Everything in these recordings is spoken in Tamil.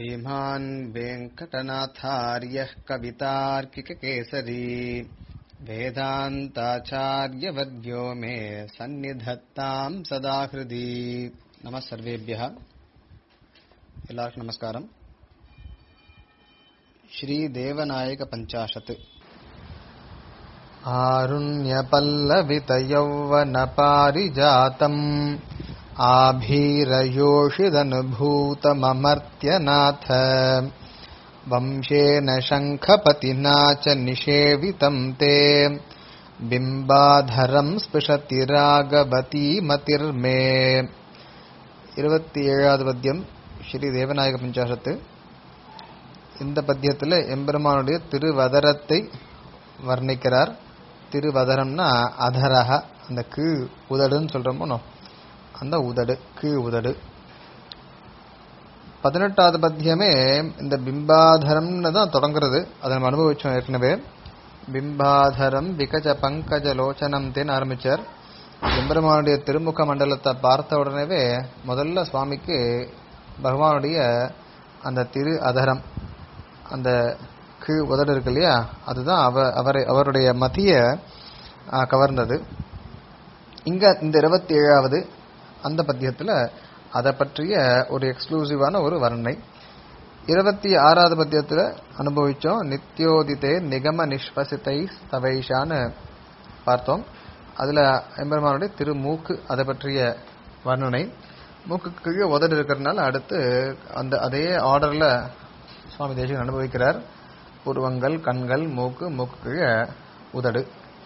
श्रीमान् वेङ्कटनाथार्यः कवितार्किककेसरी वेदान्ताचार्यवर्यो मे सन्निधत्ताम् सदा हृदि नमः सर्वेभ्यः எல்லாருக்கும் நமஸ்காரம் ஸ்ரீ தேவநாயக பஞ்சாஷத் आरुण्यपल्लवितयौवनपारिजातम् आभीरयोषिदनुभूतममर्त्यनाथ वंशेन शङ्खपतिना च निषेवितम् ते बिम्बाधरम् स्पृशति रागवती मतिर्मे இருபத்தி ஏழாவது பத்தியம் ஸ்ரீ தேவநாயக பஞ்சாசத்து இந்த பத்தியத்தில் எம்பெருமானுடைய திருவதரத்தை வர்ணிக்கிறார் திருவதரம்னா அதரக அந்த கீழ் உதடுன்னு சொல்றோமோ அந்த உதடு கீழ் உதடு பதினெட்டாவது பத்தியமே இந்த பிம்பாதரம்னு தான் தொடங்குறது அதை நம்ம அனுபவிச்சோம் ஏற்கனவே பிம்பாதரம் விகஜ பங்கஜ லோச்சனம் தேன்னு ஆரம்பிச்சார் எம்பெருமானுடைய திருமுக மண்டலத்தை பார்த்த உடனேவே முதல்ல சுவாமிக்கு பகவானுடைய அந்த திரு அதரம் அந்த கீழ் உதடு இருக்கு இல்லையா அதுதான் அவ அவரை அவருடைய மத்திய கவர்ந்தது இங்க இந்த இருபத்தி ஏழாவது அந்த பத்தியத்துல அதை பற்றிய ஒரு எக்ஸ்க்ளூசிவான ஒரு வர்ணனை இருபத்தி ஆறாவது பத்தியத்துல அனுபவிச்சோம் நித்யோதிதே நிகம நிஷ்பசித்தை ஸ்தவைஷான்னு பார்த்தோம் அதுல எம்பெருமானுடைய திருமூக்கு அதை பற்றிய வர்ணனை மூக்கு கீழே உதடு இருக்கிறதுனால அடுத்து அந்த அதே ஆர்டர்ல சுவாமி தேசிகன் அனுபவிக்கிறார் புருவங்கள் கண்கள் மூக்கு மூக்கு கீழே உதடு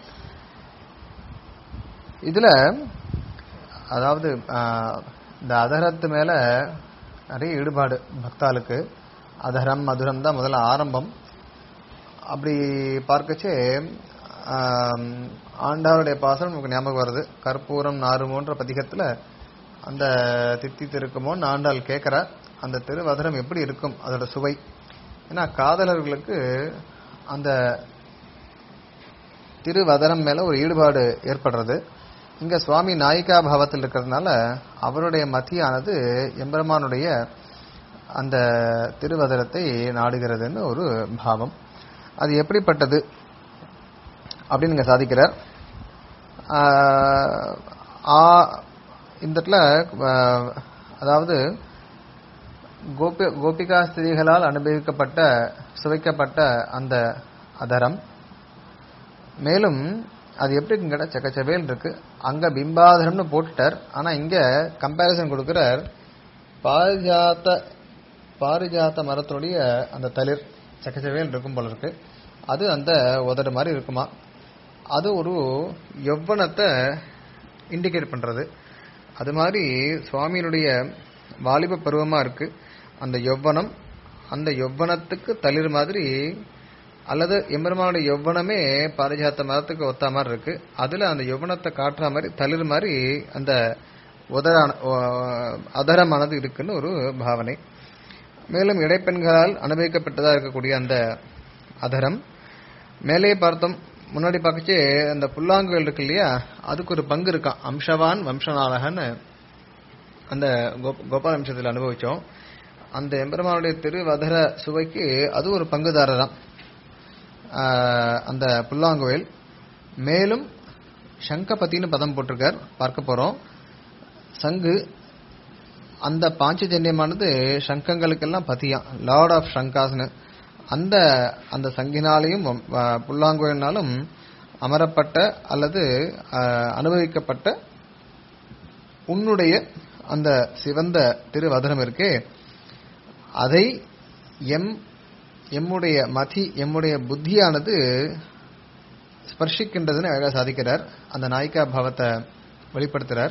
இதுல அதாவது இந்த அதரத்து மேல நிறைய ஈடுபாடு பக்தாளுக்கு அதரம் மதுரம் தான் முதல்ல ஆரம்பம் அப்படி பார்க்கச்சே ஆண்டாருடைய பாசனம் நமக்கு ஞாபகம் வருது கற்பூரம் நாறுமோன்ற பதிகத்துல அந்த தித்தி திருக்குமோன்னு ஆண்டாள் கேட்கிற அந்த திருவதரம் எப்படி இருக்கும் அதோட சுவை ஏன்னா காதலர்களுக்கு அந்த திருவதரம் மேல ஒரு ஈடுபாடு ஏற்படுறது இங்க சுவாமி நாயிகா பாவத்தில் இருக்கிறதுனால அவருடைய மத்தியானது எம்பெருமானுடைய அந்த திருவதரத்தை நாடுகிறதுன்னு ஒரு பாவம் அது எப்படிப்பட்டது அப்படின்னு இங்க சாதிக்கிறார் இந்த இடத்துல அதாவது கோபி கோபிகா ஸ்திரீகளால் அனுபவிக்கப்பட்ட சுவைக்கப்பட்ட அந்த அதரம் மேலும் அது எப்படி கேட்டால் செக்கச்சவேல் இருக்கு அங்க பிம்பாதரம்னு போட்டுட்டார் ஆனா இங்க கம்பேரிசன் கொடுக்கிறார் பாரிஜாத்த பாரிஜாத்த மரத்தினுடைய அந்த தளிர் செக்கச்சவேல் இருக்கும் போல இருக்கு அது அந்த உதடு மாதிரி இருக்குமா அது ஒரு யௌவனத்தை இண்டிகேட் பண்றது அது மாதிரி சுவாமியினுடைய வாலிப பருவமா இருக்கு அந்த யௌவனம் அந்த யௌவனத்துக்கு தளிர் மாதிரி அல்லது எம்பெருமானுடைய யௌவனமே பாரிஜாத்த மரத்துக்கு ஒத்த மாதிரி இருக்கு அதுல அந்த யௌவனத்தை காட்டுற மாதிரி தளிர் மாதிரி அந்த உதரான அதரமானது இருக்குன்னு ஒரு பாவனை மேலும் இடைப்பெண்களால் அனுபவிக்கப்பட்டதா இருக்கக்கூடிய அந்த அதரம் மேலே பார்த்தோம் முன்னாடி பார்க்கச்சே அந்த புல்லாங்குகள் இருக்கு இல்லையா அதுக்கு ஒரு பங்கு இருக்கான் அம்சவான் வம்சநாளகன்னு அந்த கோபால அம்சத்தில் அனுபவிச்சோம் அந்த எம்பெருமானுடைய திருவதர சுவைக்கு அது ஒரு பங்குதாரராம் அந்த புல்லாங்குவேல் மேலும் சங்கபத்தின்னு பதம் போட்டிருக்கார் பார்க்க போறோம் சங்கு அந்த பாஞ்சஜன்யமானது சங்கங்களுக்கெல்லாம் பதியாம் லார்ட் ஆஃப் சங்காஸ்னு அந்த அந்த சங்கினாலையும் புல்லாங்குழலினாலும் அமரப்பட்ட அல்லது அனுபவிக்கப்பட்ட உன்னுடைய அந்த சிவந்த திருவதனம் இருக்கே அதை எம் எம்முடைய மதி எம்முடைய புத்தியானது ஸ்பர்ஷிக்கின்றதுன்னு அழகா சாதிக்கிறார் அந்த நாயிகா பாவத்தை வெளிப்படுத்துறார்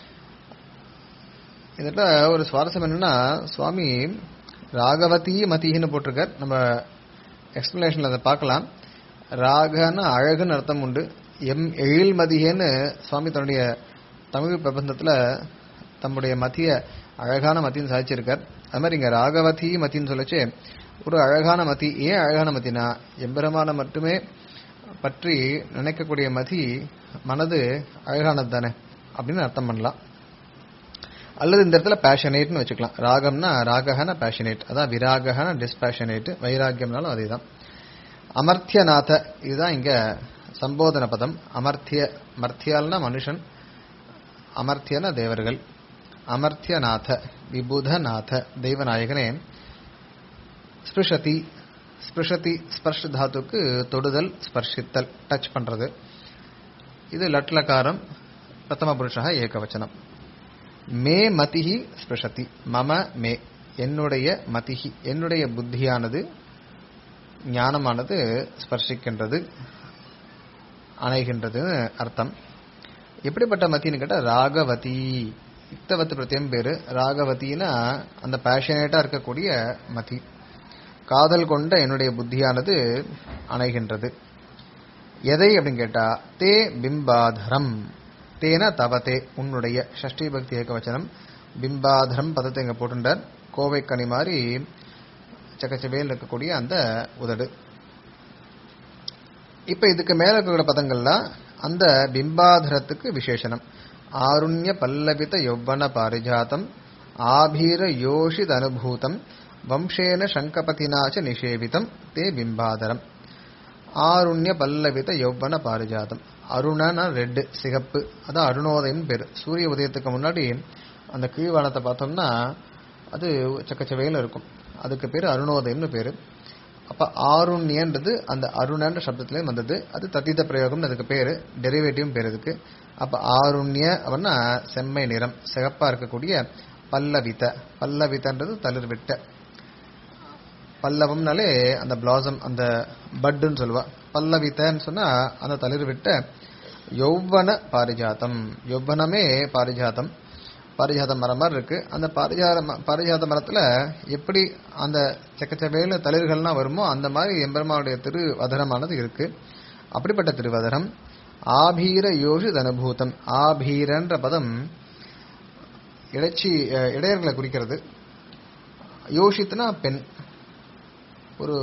இதில் ஒரு சுவாரஸ்யம் என்னன்னா சுவாமி ராகவதி மதின்னு போட்டிருக்கார் நம்ம எக்ஸ்பிளனேஷன்ல அதை பார்க்கலாம் ராகன்னு அழகுன்னு அர்த்தம் உண்டு எம் எழில் மதியேன்னு சுவாமி தன்னுடைய தமிழ் பிரபந்தத்துல தம்முடைய மத்திய அழகான மத்தின்னு சாதிச்சிருக்கார் அது மாதிரி இங்க ராகவதி மத்தின்னு சொல்லச்சு ஒரு அழகான மதி ஏன் அழகான மத்தினா எம்பெருமான மட்டுமே பற்றி நினைக்கக்கூடிய மதி மனது அழகானது தானே அப்படின்னு அர்த்தம் பண்ணலாம் அல்லது இந்த இடத்துல பேஷனேட்னு வச்சுக்கலாம் ராகம்னா ராகஹன பேஷனேட் அதான் விராகஹன டிஸ்பேஷனேட் வைராக்கியம்னாலும் அதேதான் அமர்த்தியநாத இதுதான் இங்க சம்போதன பதம் அமர்த்திய மர்த்தியால்னா மனுஷன் அமர்த்தியன தேவர்கள் அமர்த்தியநாத விபுதநாத தெய்வநாயகனே ஸ்பிருஷதி ஸ்பிருஷதி ஸ்பர்ஷ தாத்துக்கு தொடுதல் ஸ்பர்ஷித்தல் டச் பண்றது இது லட்லகாரம் பிரதம புருஷா ஏகவச்சனம் மே மதிஹி ஸ்பிருஷதி மம மே என்னுடைய மதிஹி என்னுடைய புத்தியானது ஞானமானது ஸ்பர்சிக்கின்றது அணைகின்றதுன்னு அர்த்தம் எப்படிப்பட்ட மத்தின்னு கேட்டா ராகவதி இத்தவத்து பிரத்தியம் பேரு ராகவதினா அந்த பேஷனேட்டா இருக்கக்கூடிய மதி காதல் கொண்ட என்னுடைய புத்தியானது அணைகின்றது எதை அப்படின்னு கேட்டா தே பிம்பாதரம் தேன தவதே உன்னுடைய ஷஷ்டி பக்தி ஏகவச்சனம் பிம்பாதரம் பதத்தை இங்க போட்டுட்டார் கோவை கனி மாதிரி சக்கச்சவேல் இருக்கக்கூடிய அந்த உதடு இப்ப இதுக்கு மேல இருக்கிற பதங்கள்லாம் அந்த பிம்பாதரத்துக்கு விசேஷனம் ஆருண்ய பல்லவித யௌவன பாரிஜாதம் ஆபீர யோஷித் அனுபூதம் வம்சேன சங்கபதினாச்ச நிஷேவிதம் தே பிம்பாதரம் ஆருண்ய பல்லவித யௌவன பாரிஜாதம் அருணனா ரெட் சிகப்பு அதான் அருணோதயம் பேரு சூரிய உதயத்துக்கு முன்னாடி அந்த கீழ்வானத்தை பார்த்தோம்னா அது சக்கச்சவையில் இருக்கும் அதுக்கு பேரு அருணோதயம்னு பேரு அப்ப ஆருண்யன்றது அந்த அருணன்ற சப்தத்திலே வந்தது அது தத்தித பிரயோகம் அதுக்கு பேரு டெரிவேட்டிவும் பேர் இதுக்கு அப்ப ஆருண்ய அப்படின்னா செம்மை நிறம் சிகப்பா இருக்கக்கூடிய பல்லவித பல்லவிதன்றது தளிர்விட்ட பல்லவம்னாலே அந்த பிளாசம் அந்த பட்டுன்னு சொல்லுவா பல்லவித்தன்னு சொன்னா அந்த தளிர் விட்ட யௌவன பாரிஜாத்தம் யௌவனமே பாரிஜாத்தம் பாரிஜாத மரம் மாதிரி இருக்கு அந்த பாரிஜாத ம- பாரிஜாத மரத்துல எப்படி அந்த செக்கச்சவேல தளிர்கள்லாம் வருமோ அந்த மாதிரி எம்பெருமானுடைய திருவதரமானது இருக்கு அப்படிப்பட்ட திருவதரம் ஆபீர யோஷித் அனுபூதம் ஆபீரன்ற பதம் இடைச்சி அஹ், இடையர்களை குறிக்கிறது யோஷித்னா பெண் ஒரு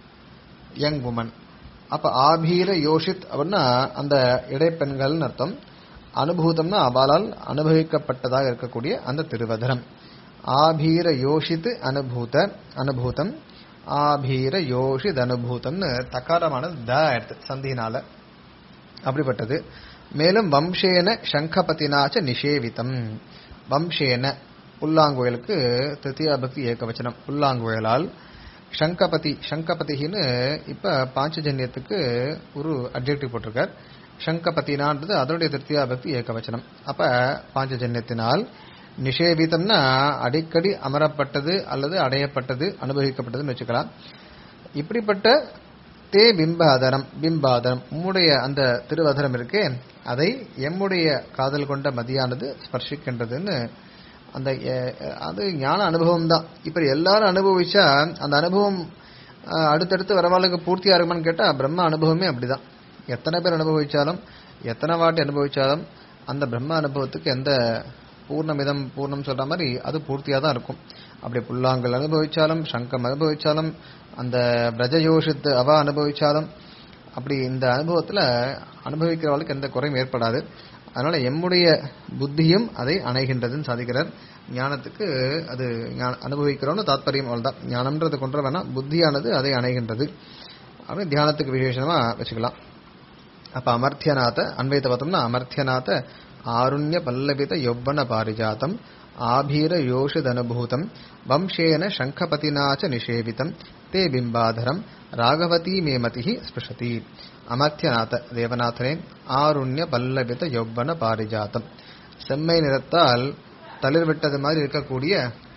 யங் உமன் அப்ப ஆபீர யோஷித் அப்படின்னா அந்த இடைப்பெண்கள்னு அர்த்தம் அனுபூதம்னா அவளால் அனுபவிக்கப்பட்டதாக இருக்கக்கூடிய அந்த திருவதரம் ஆபீர யோஷித் அனுபூத அனுபூதம் ஆபீர யோஷித் அனுபூதம்னு தக்காரமானது த எடுத்து சந்தினால அப்படிப்பட்டது மேலும் வம்சேன சங்கபதினாச்ச நிஷேவிதம் வம்சேன புல்லாங்குழலுக்கு திருத்தியா பக்தி ஏகவச்சனம் புல்லாங்குழலால் சங்கபதி சங்கபதின்னு இப்ப பாஞ்சஜன்யத்துக்கு ஒரு அப்ஜெக்டிவ் போட்டிருக்கார் சங்கபதினான்றது அதனுடைய திருத்தியா பக்தி ஏகவச்சனம் அப்ப பாஞ்சஜன்யத்தினால் நிஷேவிதம்னா அடிக்கடி அமரப்பட்டது அல்லது அடையப்பட்டது அனுபவிக்கப்பட்டதுன்னு வச்சுக்கலாம் இப்படிப்பட்ட தே பிம்பாதரம் பிம்பாதரம் உம்முடைய அந்த திருவதரம் இருக்கே அதை எம்முடைய காதல் கொண்ட மதியானது ஸ்பர்சிக்கின்றதுன்னு அந்த அஹ், அது ஞான அனுபவம் தான் இப்ப எல்லாரும் அனுபவிச்சா அந்த அனுபவம் அஹ், அடுத்தடுத்து வரவாளுக்கு பூர்த்தியா இருக்குமான்னு கேட்டா பிரம்ம அனுபவமே அப்படிதான் எத்தனை பேர் அனுபவிச்சாலும் எத்தனை வாட்டி அனுபவிச்சாலும் அந்த பிரம்ம அனுபவத்துக்கு எந்த பூர்ணமிதம் பூர்ணம் சொல்ற மாதிரி அது பூர்த்தியா தான் இருக்கும் அப்படி புல்லாங்கல் அனுபவிச்சாலும் சங்கம் அனுபவிச்சாலும் அந்த பிரஜயோஷித்து அவ அனுபவிச்சாலும் அப்படி இந்த அனுபவத்துல அனுபவிக்கிறவளுக்கு எந்த குறையும் ஏற்படாது அதனால எம்முடைய புத்தியும் அதை அணைகின்றதுன்னு சாதிக்கிறார் ஞானத்துக்கு அது ஞான- அனுபவிக்கிறோம்னு தாத்பரியம் அவ்வளவுதான் ஞானம்ன்றது கொண்டு வேணா புத்தியானது அதை அணைகின்றது அப்படின்னு தியானத்துக்கு விசேஷமா வச்சுக்கலாம் அப்ப அமர்த்தியநாத அன்வைத்த பார்த்தோம்னா அமர்த்தியநாத ஆருண்ய பல்லவித யௌவன பாரிஜாதம் ஆபீர யோஷிதனுபூதம் வம்சேன சங்கபதினாச்ச நிஷேவிதம் தே பிம்பாதரம் ராகவதி மேமதி ஸ்பிருஷதி அமர்த்தியநாத தேவநாதனே ஆருண்ய பல்லவித யௌவன பாரிஜாதம் செம்மை நிறத்தால் தளிர்விட்டது மாதிரி இருக்கக்கூடிய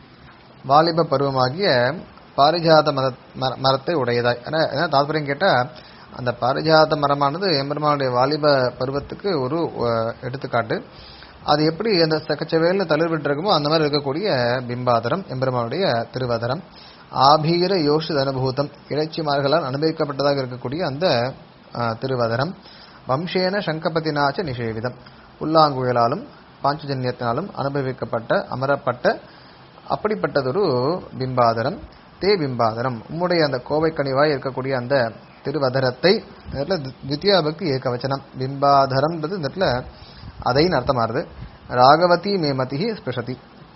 வாலிப பருவமாகிய பாரிஜாத மர மர- மரத்தை உடையதாய் ஏன்னா என்ன தாத்பரியம் கேட்டா அந்த பாரிஜாத மரமானது எம்பெருமானுடைய வாலிப பருவத்துக்கு ஒரு அஹ், எடுத்துக்காட்டு அது எப்படி அந்த சக்கச்சவேல தளிர் விட்டுருக்குமோ அந்த மாதிரி இருக்கக்கூடிய பிம்பாதரம் எம்பெருமானுடைய திருவதரம் ஆபீர யோஷித அனுபூதம் இறைச்சிமார்களால் அனுபவிக்கப்பட்டதாக இருக்கக்கூடிய அந்த அஹ், திருவதரம் வம்சேன சங்கபதினாச்ச நிஷேவிதம் புல்லாங்குழலாலும் பாஞ்சஜன்யத்தினாலும் அனுபவிக்கப்பட்ட அமரப்பட்ட அப்படிப்பட்டதொரு பிம்பாதரம் தே பிம்பாதரம் உம்முடைய அந்த கோவை கனிவாய் இருக்கக்கூடிய அந்த திருவதரத்தை இந்த இடத்துல தி- தித்தியா பக்தி ஏகவச்சனம் பிம்பாதரம்ன்றது இந்த இடத்துல அதைன்னு அர்த்தமாறுது ராகவதி மேமதி ஸ்பிருஷதி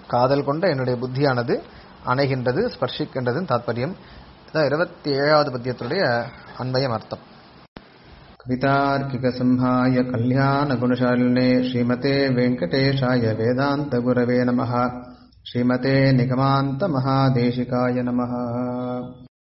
காதல் கொண்ட என்னுடைய புத்தியானது அணைகின்றது ஸ்பர்ஷிக்கின்றதுன்னு தாத்பரியம் இதான் இருபத்தி ஏழாவது பத்தியத்துடைய அன்வயம் அர்த்தம் कवितार्किकसंहाय कल्याणगुणशालिने श्रीमते वेङ्कटेशाय वेदान्तगुरवे नमः श्रीमते निगमान्तमहादेशिकाय नमः